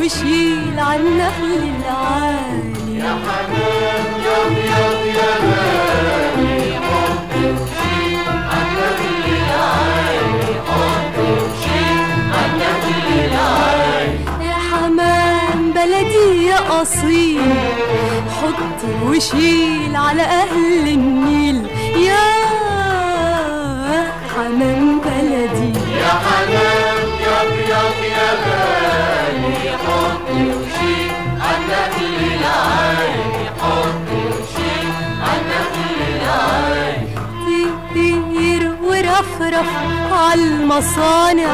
وشيل عنا العالي يا حمام يبيض يا غالي حط وشيل النخل العالي حط وشيل النخل العالي يا حمام بلدي يا أصيل حط وشيل على أهل النيل يا حمام بلدي يا حمام يبيض يا غالي حط وشيل النخل العالي حط وشيل النخل العالي تطير ورفرف عالمصانع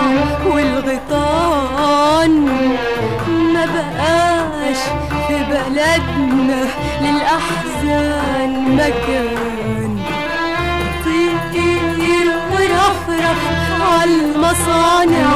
والغيطان ما بقاش في بلدنا للأحزان مكان طير ورفرف عالمصانع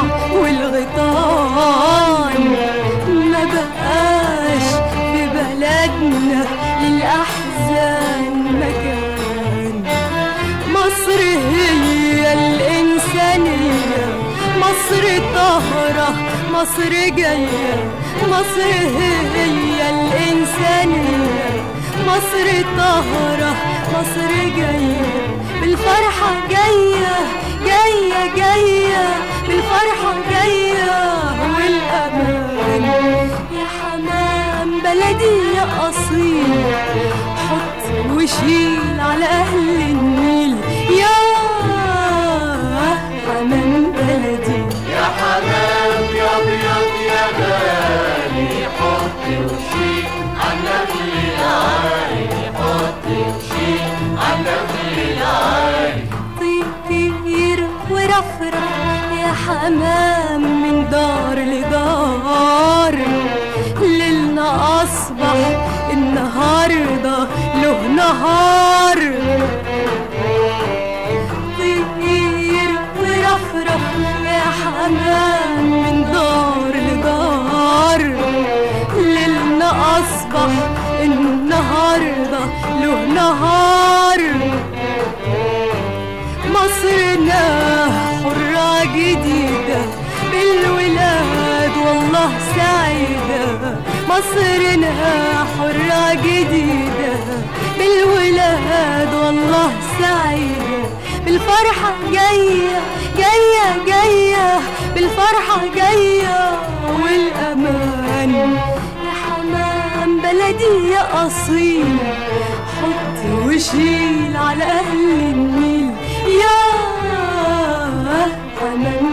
والغيطان ما بقاش في بلدنا للأحزان مكان مصر هي الإنسانية مصر طاهرة مصر جاية مصر هي الإنسانية مصر طاهرة مصر جاية بالفرحة جاية جاية جاية بالفرحة جاية والأمان يا حمام بلدي يا أصيل حط وشيل على أهل النيل يا حمام بلدي يا حمام يبيض يا غالي حط وشيل النخل العالي حط وشيل النخل العالي طير ورفرف يا حمام من دار لدار ليلنا أصبح النهاردة له نهار طير ورفرف يا حمام من دار لدار ليلنا أصبح النهاردة له نهار مصرنا حرة جديدة بالولاد والله سعيدة مصرنا حرة جديدة بالولاد والله سعيدة بالفرحة جاية جاية جاية بالفرحة جاية والأمان يا حمام بلدي يا أصيل حط وشيل على أهل النيل يا حمام